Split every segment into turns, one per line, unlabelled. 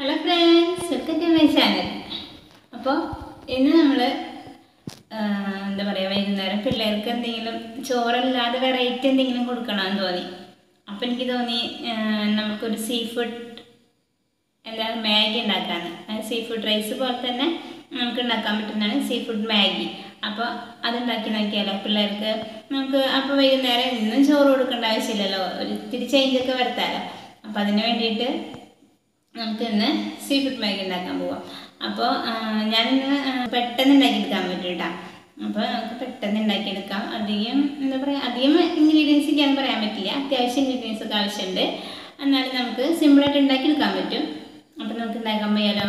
Hello friends welcome to my channel അപ്പോൾ ഇന്ന് നമ്മൾ എന്താ പറയുക വൈകുന്നേരം പിള്ളേർക്ക് എന്തെങ്കിലും ചോറല്ലാതെ വെറൈറ്റി എന്തെങ്കിലും കൊടുക്കണമെന്ന് തോന്നി അപ്പോൾ എനിക്ക് തോന്നി ആ, നമുക്കൊരു സീ ഫുഡ് എന്താ മാഗി ഉണ്ടാക്കാന്ന് സീ ഫുഡ് റൈസ് പോലെ തന്നെ നമുക്ക് ഉണ്ടാക്കാൻ പറ്റുന്നതാണ് സീ ഫുഡ് മാഗി അപ്പോൾ അതുണ്ടാക്കി നോക്കിയാലോ പിള്ളേർക്ക് നമുക്ക് അപ്പോൾ വൈകുന്നേരം ഇന്നും ചോറ് കൊടുക്കേണ്ട ആവശ്യമില്ലല്ലോ ഒരു ഇത്തിരി ചേഞ്ചൊക്കെ വരുത്താമല്ലോ അപ്പോൾ അതിന് വേണ്ടിയിട്ട് നമുക്ക് ഇന്ന് സീ ഫുഡ് മാഗി ഉണ്ടാക്കാൻ പോവാം അപ്പോൾ ഞാനിന്ന് ആ, പെട്ടെന്ന് ഉണ്ടാക്കിയെടുക്കാൻ പറ്റും കേട്ടോ അപ്പോൾ നമുക്ക് പെട്ടെന്ന് ഉണ്ടാക്കിയെടുക്കാം അധികം എന്താ പറയുക അധികം ഇൻഗ്രീഡിയൻസ് ഇല്ലാന്ന് പറയാൻ പറ്റില്ല അത്യാവശ്യം ഇൻഗ്രീഡിയൻസ് ഒക്കെ ആവശ്യമുണ്ട് എന്നാലും നമുക്ക് സിമ്പിളായിട്ട് ഉണ്ടാക്കിയെടുക്കാൻ പറ്റും അപ്പോൾ നമുക്ക് ഉണ്ടാക്കാൻ പോയാലോ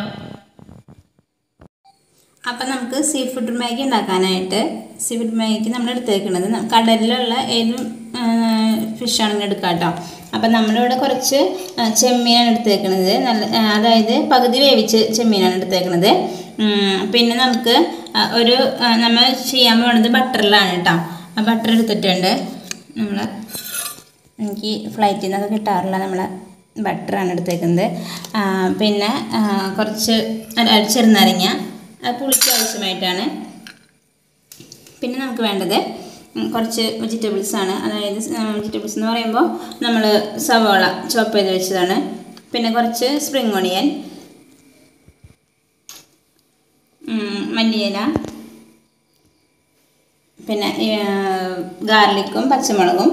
അപ്പം നമുക്ക് സീ ഫുഡ് മാഗി ഉണ്ടാക്കാനായിട്ട് സീ ഫുഡ് മാഗിക്ക് നമ്മൾ എടുത്തേക്കുന്നത് ന- കടലിലുള്ള ഏത് ഫിഷ് ആണെങ്കിലും എടുക്കാം കേട്ടോ അപ്പം നമ്മളിവിടെ കുറച്ച് ആ, ചെമ്മീനാണ് എടുത്തേക്കുന്നത് നല്ല ആ, അതായത് പകുതി വേവിച്ച് ചെമ്മീനാണ് എടുത്തേക്കുന്നത് ഉം, പിന്നെ നമുക്ക് ആ, ഒരു ആ, നമ്മൾ ചെയ്യാൻ പോകുന്നത് ബട്ടറിലാണ് കേട്ടോ ആ ബട്ടർ എടുത്തിട്ടുണ്ട് നമ്മൾ എനിക്ക് ഫ്ലൈറ്റിൽ നിന്നൊക്കെ കിട്ടാറില്ല നമ്മൾ ബട്ടറാണ് എടുത്തേക്കുന്നത് ആ, പിന്നെ ആ, കുറച്ച് അല്ല, അല്ല, ചെറുനാരങ്ങ അത് പുളിക്ക് ആവശ്യമായിട്ടാണ് പിന്നെ നമുക്ക് വേണ്ടത് ഉം, കുറച്ച് വെജിറ്റബിൾസ് ആണ് അതായത് വെജിറ്റബിൾസ് എന്ന് പറയുമ്പോൾ നമ്മൾ സവോള ചോപ്പ് ചെയ്ത് വെച്ചതാണ് പിന്നെ കുറച്ച് സ്പ്രിംഗ് ഓണിയൻ ഉം, മല്ലിയില പിന്നെ ഗാർലിക്കും പച്ചമുളകും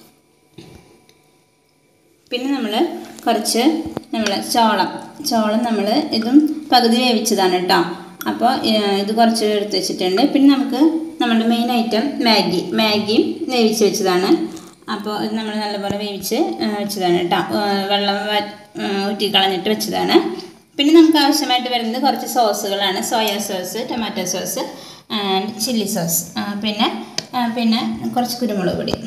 പിന്നെ നമ്മൾ കുറച്ച് നമ്മൾ ചോളം ചോളം നമ്മൾ ഇതും പകുതി വേവിച്ചതാണ് കേട്ടോ അപ്പോൾ ഇത് കുറച്ച് എടുത്ത് വെച്ചിട്ടുണ്ട് പിന്നെ നമുക്ക് നമ്മുടെ മെയിൻ ഐറ്റം മാഗി മാഗിയും വേവിച്ച് വെച്ചതാണ് അപ്പോൾ ഇത് നമ്മൾ നല്ലപോലെ വേവിച്ച് ആ, വെച്ചതാണ് കേട്ടോ ആ, വെള്ളം വ- ആ, ഊറ്റിക്കളഞ്ഞിട്ട് വെച്ചതാണ് പിന്നെ നമുക്ക് ആവശ്യമായിട്ട് വരുന്നത് കുറച്ച് സോസുകളാണ് soya sauce tomato sauce and chilli sauce ആ, പിന്നെ ആ, പിന്നെ കുറച്ച് കുരുമുളക് പൊടി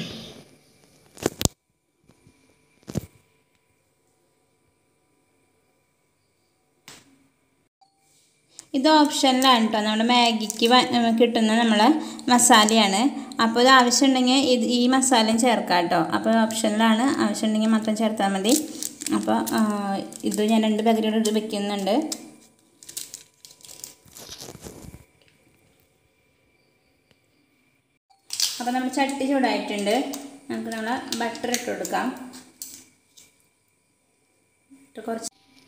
ഇത് ഓപ്ഷനിലാണ് കേട്ടോ നമ്മുടെ മാഗിക്ക് വ- കിട്ടുന്ന നമ്മളെ മസാലയാണ് അപ്പോൾ ഇത് ആവശ്യമുണ്ടെങ്കിൽ ഇത് ഈ മസാലയും ചേർക്കാം കേട്ടോ അപ്പോൾ ഓപ്ഷനിലാണ് ആവശ്യമുണ്ടെങ്കിൽ മാത്രം ചേർത്താൽ മതി അപ്പോൾ ആ, ഇത് ഞാൻ രണ്ട് പാക്കറ്റോട് ഇത് വെക്കുന്നുണ്ട് അപ്പോൾ നമ്മൾ ചട്ടി ചൂടായിട്ടുണ്ട് നമുക്ക് നമ്മൾ ബട്ടർ ഇട്ട് കൊടുക്കാം ഇട്ട് കുറച്ച്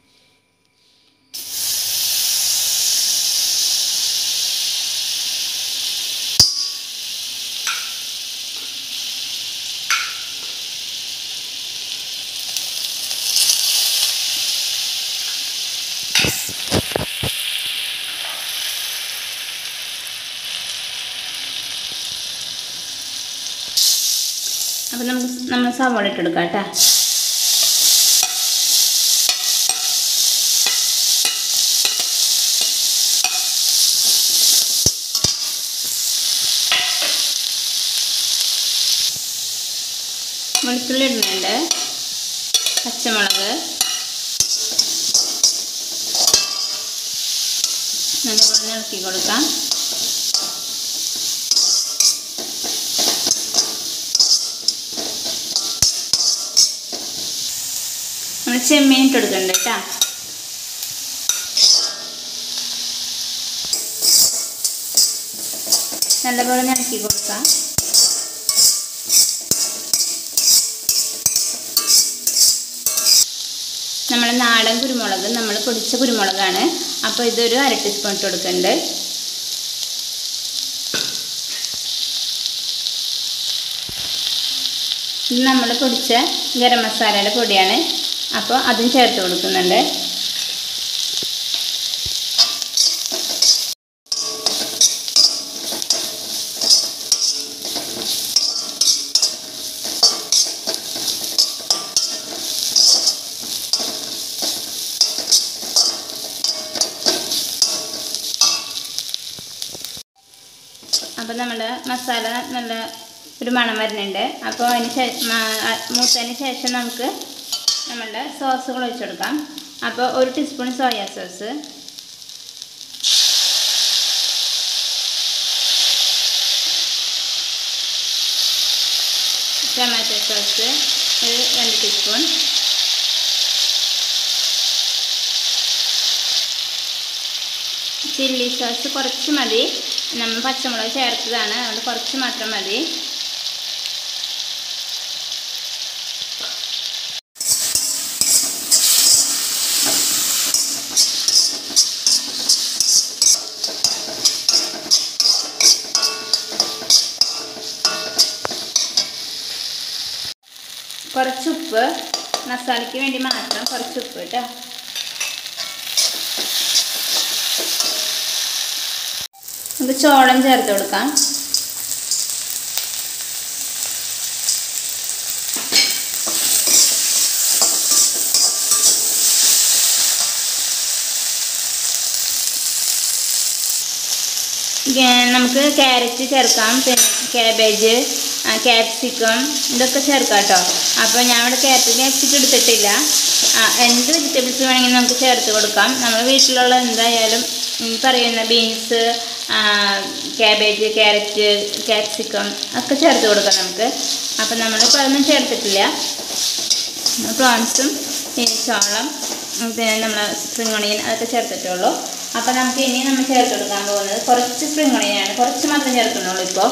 അപ്പം നമുക്ക് നമ്മൾ സവാള ഇട്ടെടുക്കാം കേട്ടോ വെളുത്തുള്ളി ഇടുന്നുണ്ട് പച്ചമുളക് നല്ലപോലെ ഇളക്കി കൊടുക്കാം നമ്മൾ ചെമ്മീൻ ഇട്ട് കൊടുക്കണ്ട കേട്ടോ നല്ലപോലെ ഇളക്കി കൊടുക്കാം നമ്മൾ നാടൻ കുരുമുളക് നമ്മൾ പൊടിച്ച കുരുമുളകാണ് അപ്പോൾ ഇതൊരു അര ടീസ്പൂൺ ഇട്ട് കൊടുക്കുന്നുണ്ട് ഇത് നമ്മൾ പൊടിച്ച ഗരം മസാലയുടെ പൊടിയാണ് അപ്പോൾ അതും ചേർത്ത് കൊടുക്കുന്നുണ്ട് അപ്പോൾ നമ്മുടെ മസാല നല്ല ഒരു മണം വരുന്നുണ്ട് അപ്പോൾ അതിന് ശേഷം മൂത്തതിന് ശേഷം നമുക്ക് നമ്മളുടെ സോസുകൾ ഒഴിച്ച് കൊടുക്കാം അപ്പോൾ ഒരു teaspoon soya sauce tomato sauce ഒരു രണ്ട് ടീസ്പൂൺ ചില്ലി സോസ് കുറച്ച് മതി നമ്മൾ പച്ചമുളക് ചേർത്തതാണ് അതുകൊണ്ട് കുറച്ച് മാത്രം മതി കുറച്ച് ഉപ്പ് മസാലയ്ക്ക് വേണ്ടി മാത്രം കുറച്ച് ഉപ്പ് കേട്ടോ നമുക്ക് ചോളം ചേർത്ത് കൊടുക്കാം ഗ- നമുക്ക് ക്യാരറ്റ് ചേർക്കാം പിന്നെ ക്യാബേജ് ക്യാപ്സിക്കം ഇതൊക്കെ ചേർക്കാം കേട്ടോ അപ്പോൾ ഞാൻ ഇവിടെ ക്യാരറ്റ് ക്യാപ്സിക്കം എടുത്തിട്ടില്ല ആ, എന്ത് വെജിറ്റബിൾസ് വേണമെങ്കിലും നമുക്ക് ചേർത്ത് കൊടുക്കാം നമ്മൾ വീട്ടിലുള്ള എന്തായാലും ഉം, പറയുന്ന ബീൻസ് ക്യാബേജ് ക്യാരറ്റ് ക്യാപ്സിക്കം ഒക്കെ ചേർത്ത് കൊടുക്കാം നമുക്ക് അപ്പം നമ്മളിപ്പോൾ അതൊന്നും ചേർത്തിട്ടില്ല പ്രോൺസും പിന്നെ ചോളം ഉം, പിന്നെ നമ്മൾ സ്പ്രിംഗ് ഒണിയൻ അതൊക്കെ ചേർത്തിട്ടുള്ളൂ അപ്പോൾ നമുക്ക് ഇനി നമ്മൾ ചേർത്ത് കൊടുക്കാൻ പോകുന്നത് കുറച്ച് സ്പ്രിംഗ് ഒണിയനാണ് കുറച്ച് മാത്രം ചേർക്കുന്നുള്ളൂ ഇപ്പോൾ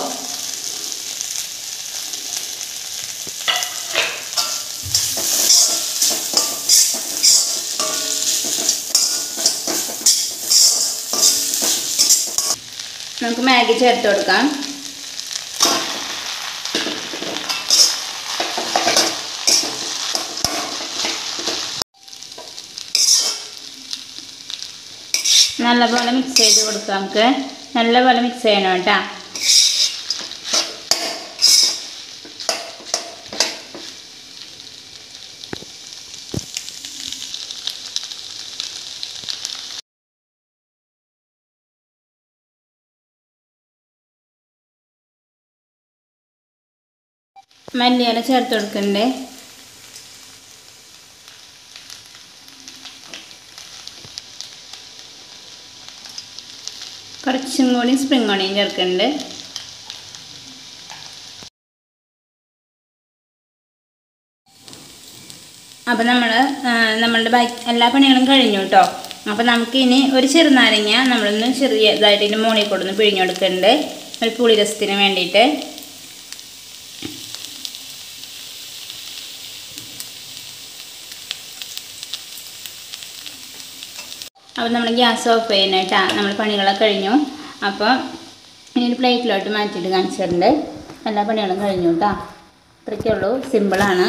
നമുക്ക് മാഗി ചേർത്ത് കൊടുക്കാം നല്ലപോലെ മിക്സ് ചെയ്ത് കൊടുക്കാം നമുക്ക് നല്ലപോലെ മിക്സ് ചെയ്യണം കേട്ടോ മല്ലിയില ചേർത്ത് കൊടുക്കണ്ടേ കുറച്ചും കൂടി സ്പ്രിംഗ് ഓണിയൻ ചേർക്കുന്നുണ്ട് അപ്പോൾ നമ്മൾ നമ്മളുടെ ബാക്കി എല്ലാ പണികളും കഴിഞ്ഞു കേട്ടോ അപ്പോൾ നമുക്ക് ഇനി ഒരു ചെറുനാരങ്ങ നമ്മളൊന്ന് ചെറിയ ഇതായിട്ട് ഇതിൻ്റെ മുകളിൽ കൊടുന്ന് പിഴിഞ്ഞു കൊടുക്കുന്നുണ്ട് ഒരു പുളി രസത്തിന് വേണ്ടിയിട്ട് അപ്പോൾ നമ്മൾ ഗ്യാസ് ഓഫ് ചെയ്യാനായിട്ടാ നമ്മൾ പണികളൊക്കെ കഴിഞ്ഞു അപ്പോൾ ഇനി ഒരു പ്ലേറ്റിലോട്ട് മാറ്റിയിട്ട് കാണിച്ചിട്ടുണ്ട് എല്ലാ പണികളും കഴിഞ്ഞു കേട്ടോ അത്രയ്ക്കേ ഉള്ളൂ സിമ്പിളാണ്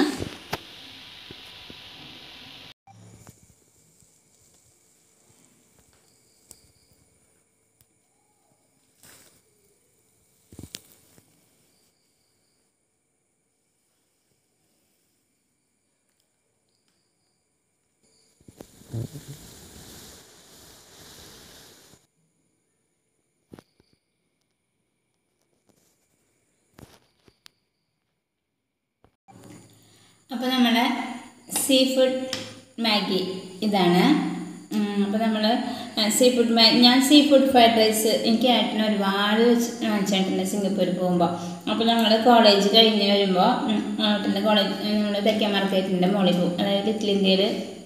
അപ്പോൾ നമ്മുടെ സീ ഫുഡ് മാഗി ഇതാണ് അപ്പോൾ നമ്മൾ സീ ഫുഡ് മാഗി ഞാൻ സീ ഫുഡ് ഫ്രൈഡ് റൈസ് എനിക്ക് ഏട്ടന് ഒരുപാട് വാങ്ങിച്ചിട്ടുണ്ട് സിംഗപ്പൂർ പോകുമ്പോൾ അപ്പോൾ ഞങ്ങൾ കോളേജ് കഴിഞ്ഞ് വരുമ്പോൾ ഏട്ടൻ്റെ കോളേജ് നമ്മൾ തെക്കേ മാർക്കറ്റിൻ്റെ മുകളിൽ പോകും അതായത് ലിറ്റിൽ ഇന്ത്യയിൽ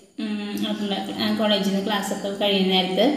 ഏട്ടൻ്റെ കോളേജിൽ നിന്ന് ക്ലാസ്സൊക്കെ കഴിയുന്ന നേരത്ത്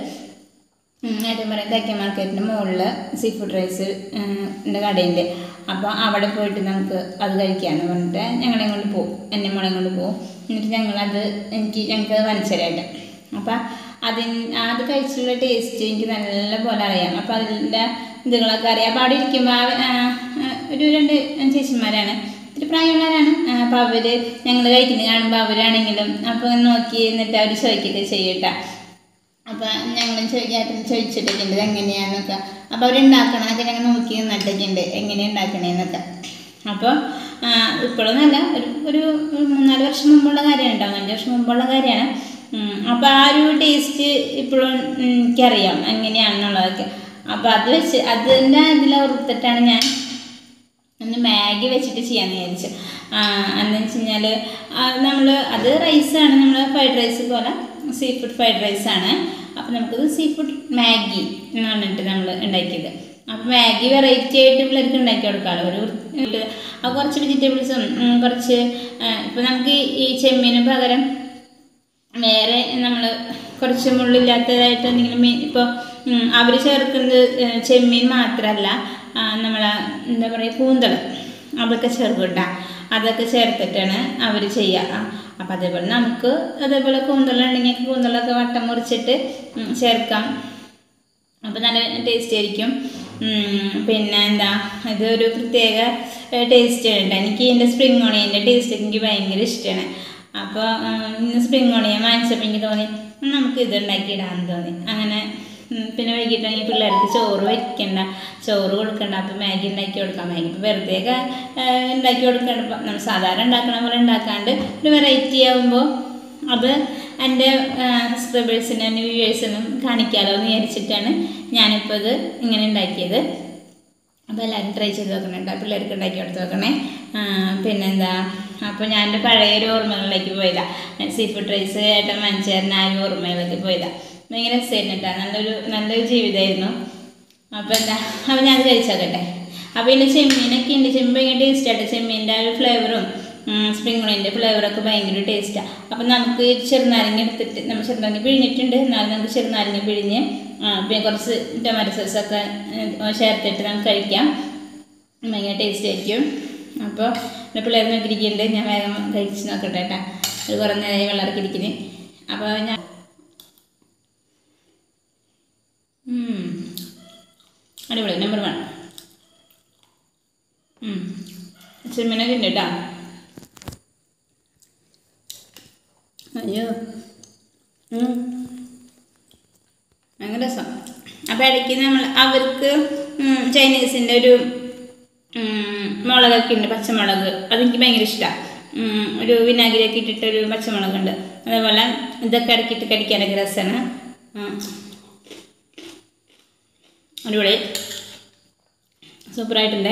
ഏട്ടൻ പറയും തെക്കേ മാർക്കറ്റിൻ്റെ മുകളിൽ സീ ഫുഡ് റൈസ് എൻ്റെ കടയുണ്ട് അപ്പോൾ അവിടെ പോയിട്ട് നമുക്ക് അത് കഴിക്കാമെന്ന് പറഞ്ഞിട്ട് ഞങ്ങളെ കൊണ്ട് പോകും എൻ്റെ മോളെ കൊണ്ട് പോകും എന്നിട്ട് ഞങ്ങളത് എനിക്ക് ഞങ്ങൾക്ക് അത് മനസ്സിലായിട്ട് അപ്പം അതിന് അത് കഴിച്ചിട്ടുള്ള ടേസ്റ്റ് എനിക്ക് നല്ല പോലെ അറിയാം അപ്പോൾ അതിൻ്റെ ഇതുകളൊക്കെ അറിയാം അപ്പോൾ അവിടെ ഇരിക്കുമ്പോൾ ഒരു രണ്ട് ചേച്ചിമാരാണ് ഇത്തിരി പ്രായമുള്ളവരാണ് അപ്പോൾ അവർ ഞങ്ങൾ കഴിക്കുന്നത് കാണുമ്പോൾ അവരാണെങ്കിലും അപ്പോൾ നോക്കി എന്നിട്ട് അവർ ചോദിക്കുകയൊക്കെ ചെയ്യട്ടാ അപ്പോൾ ഞങ്ങൾ ചോദിക്കാറ്റും ചോദിച്ചിട്ടൊക്കെ ഉണ്ട് എങ്ങനെയാന്നൊക്കെ അപ്പോൾ അവരുണ്ടാക്കണതൊക്കെ ഞങ്ങൾ നോക്കി നിന്നിട്ടൊക്കെ ഉണ്ട് എങ്ങനെയാണ് ഉണ്ടാക്കണേന്നൊക്കെ അപ്പോൾ ഇപ്പോഴൊന്നുമല്ല ഒരു ഒരു ഒരു മൂന്നാല് വർഷം മുമ്പുള്ള കാര്യമാണ് ഉണ്ടാവും അഞ്ച് വർഷം മുമ്പുള്ള കാര്യമാണ് അപ്പോൾ ആ ഒരു ടേസ്റ്റ് ഇപ്പോഴും എനിക്കറിയാം എങ്ങനെയാണെന്നുള്ളതൊക്കെ അപ്പോൾ അത് വെച്ച് അതിൻ്റെ അതിൽ ഓർത്തിട്ടാണ് ഞാൻ ഒന്ന് മാഗി വെച്ചിട്ട് ചെയ്യാമെന്ന് വിചാരിച്ചു എന്ന് വെച്ച് കഴിഞ്ഞാൽ നമ്മൾ അത് റൈസാണ് നമ്മൾ ഫ്രൈഡ് റൈസ് പോലെ സീ ഫുഡ് ഫ്രൈഡ് റൈസാണ് അപ്പോൾ നമുക്കത് സീ ഫുഡ് മാഗി എന്ന് പറഞ്ഞിട്ട് നമ്മൾ ഉണ്ടാക്കിയത് അപ്പോൾ മാഗി വെറൈറ്റി ആയിട്ട് പിള്ളേർക്ക് ഉണ്ടാക്കി കൊടുക്കാമല്ലോ ഒരു വൃത്തി- അപ്പോൾ കുറച്ച് വെജിറ്റബിൾസും കുറച്ച് ഇപ്പോൾ നമുക്ക് ഈ ചെമ്മീന് പകരം വേറെ നമ്മൾ കുറച്ച് മുള്ളില്ലാത്തതായിട്ട് എന്തെങ്കിലും മീൻ ഇപ്പോൾ അവർ ചേർക്കുന്നത് ഏ, ചെമ്മീൻ മാത്രമല്ല നമ്മളെ എന്താ പറയുക കൂന്തൾ അതൊക്കെ ചേർക്കും കേട്ടോ അതൊക്കെ ചേർത്തിട്ടാണ് അവർ ചെയ്യുക അപ്പം അതേപോലെ നമുക്ക് അതേപോലെ കൂന്തളുണ്ടെങ്കിൽ കൂന്തളൊക്കെ വട്ടം മുറിച്ചിട്ട് ഉം, ചേർക്കാം അപ്പോൾ നല്ല ടേസ്റ്റ് ആയിരിക്കും ഉം, പിന്നെ എന്താ ഇതൊരു പ്രത്യേക ടേസ്റ്റ് ഉണ്ട് എനിക്ക് ഇതിൻ്റെ സ്പ്രിങ് ഓണിയൻ്റെ ടേസ്റ്റ് എനിക്ക് ഭയങ്കര ഇഷ്ടമാണ് അപ്പോൾ ഇന്ന് സ്പ്രിങ് ഓണിയൻ വാങ്ങിച്ചപ്പോൾ എനിക്ക് തോന്നി "ഉം, നമുക്ക് ഇത് ഉണ്ടാക്കിയിടാമെന്ന് തോന്നി അങ്ങനെ ഉം, പിന്നെ വൈകിട്ടാണെങ്കിൽ പിള്ളേർക്ക് ചോറ് വയ്ക്കണ്ട ചോറ് കൊടുക്കണ്ട അപ്പോൾ മാഗി ഉണ്ടാക്കി കൊടുക്കാം മാഗി ഇപ്പോൾ വെറുതെ ഒക്കെ ഉണ്ടാക്കി കൊടുക്കണ്ട ഇപ്പം നമ്മൾ സാധാരണ ഉണ്ടാക്കണ പോലെ ഉണ്ടാക്കാണ്ട് ഒരു വെറൈറ്റി ആകുമ്പോൾ അത് എൻ്റെ സബ്സ്ക്രൈബേഴ്സിനും എൻ്റെ വ്യൂവേഴ്സിനും കാണിക്കാമല്ലോ എന്ന് വിചാരിച്ചിട്ടാണ് ഞാനിപ്പോൾ ഇത് ഇങ്ങനെ ഉണ്ടാക്കിയത് അപ്പോൾ എല്ലാവരും ട്രൈ ചെയ്ത് നോക്കണം കേട്ടോ പിള്ളേർക്ക് ഉണ്ടാക്കി കൊടുത്ത് നോക്കണേ ആ, പിന്നെന്താ അപ്പോൾ ഞാൻ എൻ്റെ പഴയൊരു ഓർമ്മകളിലേക്ക് പോയതാണ് സീ ഫുഡ് റൈസ് ഏട്ടൻ മനുഷ്യരൻ ആ ഒരു ഓർമ്മകളിലേക്ക് പോയതാണ് ഭയങ്കര രസമായിരുന്നു കേട്ടോ നല്ലൊരു നല്ലൊരു ജീവിതമായിരുന്നു അപ്പോൾ എന്താ അപ്പോൾ ഞാൻ കഴിച്ചോക്കട്ടെ അപ്പോൾ ഇതിൻ്റെ ചെമ്മീനൊക്കെ ഉണ്ട് ചെമ്മീൻ ഭയങ്കര ടേസ്റ്റായിട്ട് ചെമ്മീൻ്റെ ആ ഒരു ഫ്ലേവറും സ്പ്രിംഗ് ഓണിയൻ്റെ ഫ്ലേവറൊക്കെ ഭയങ്കര ടേസ്റ്റാണ് അപ്പം നമുക്ക് ചെറുനാരങ്ങ എടുത്തിട്ട് നമ്മൾ ചെറുനാരങ്ങ പിഴിഞ്ഞിട്ടുണ്ട് എന്നാലും നമുക്ക് ചെറുനാരങ്ങ പിഴിഞ്ഞ് ആ, പിന്നെ കുറച്ച് ടൊമാറ്റോ സോസൊക്കെ ചേർത്തിട്ട് നമുക്ക് കഴിക്കാം ഭയങ്കര ടേസ്റ്റ് ആയിരിക്കും അപ്പോൾ എൻ്റെ പിള്ളേർ നോക്കിയിരിക്കുന്നുണ്ട് ഞാൻ വേഗം കഴിച്ച് നോക്കട്ടെ കേട്ടോ ഒരു കുറേ നേരമായി വെള്ളമിറക്കി ഇരിക്കുന്നു അപ്പോൾ ഞാൻ ഉം. അടിപൊളി നമ്പർ വൺ ചെമ്മീനൊക്കെ ഉണ്ട് കേട്ടോ അയ്യോ ഉം. ഭയങ്കര രസം അപ്പോൾ ഇടയ്ക്ക് നമ്മൾ അവർക്ക് ഉം, ചൈനീസിൻ്റെ ഒരു ഉം, മുളകൊക്കെ ഉണ്ട് പച്ചമുളക് അതെനിക്ക് ഭയങ്കര ഇഷ്ടമാണ് ഒരു വിനാഗിരിയൊക്കെ ഇട്ടിട്ട് ഒരു പച്ചമുളകുണ്ട് അതേപോലെ ഇതൊക്കെ ഇടയ്ക്കിട്ട് കടിക്കാനൊക്കെ രസമാണ് ഉം. അടിപൊളി സൂപ്പറായിട്ടുണ്ട്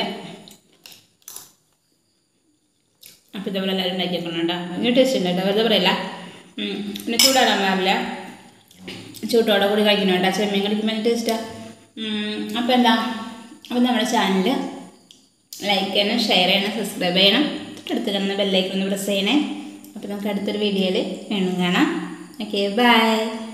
അപ്പോൾ ഇതേപോലെ എല്ലാവരും ഉണ്ടാക്കി വെക്കണം കേട്ടോ ഭയങ്കര ടേസ്റ്റ് ഉണ്ട് കേട്ടോ വെറുതെ പറയില്ല ഉം. പിന്നെ ചൂടാടാൻ പാടില്ല ചൂട്ടോടെ കൂടി കഴിക്കണം കേട്ടോ ചെമ്മീൻ കഴിക്കുമ്പോൾ ഭയങ്കര ടേസ്റ്റാണ് അപ്പോൾ എന്താ അപ്പോൾ നമ്മുടെ ചാനൽ ലൈക്ക് ചെയ്യണം ഷെയർ ചെയ്യണം സബ്സ്ക്രൈബ് ചെയ്യണം തൊട്ടടുത്ത് കിടന്ന ബെല്ലൈക്കൺ ഒന്ന് പ്രസ് ചെയ്യണേ അപ്പോൾ നമുക്ക് അടുത്തൊരു വീഡിയോയിൽ വീണ്ടും കാണാം ഓക്കെ ബൈ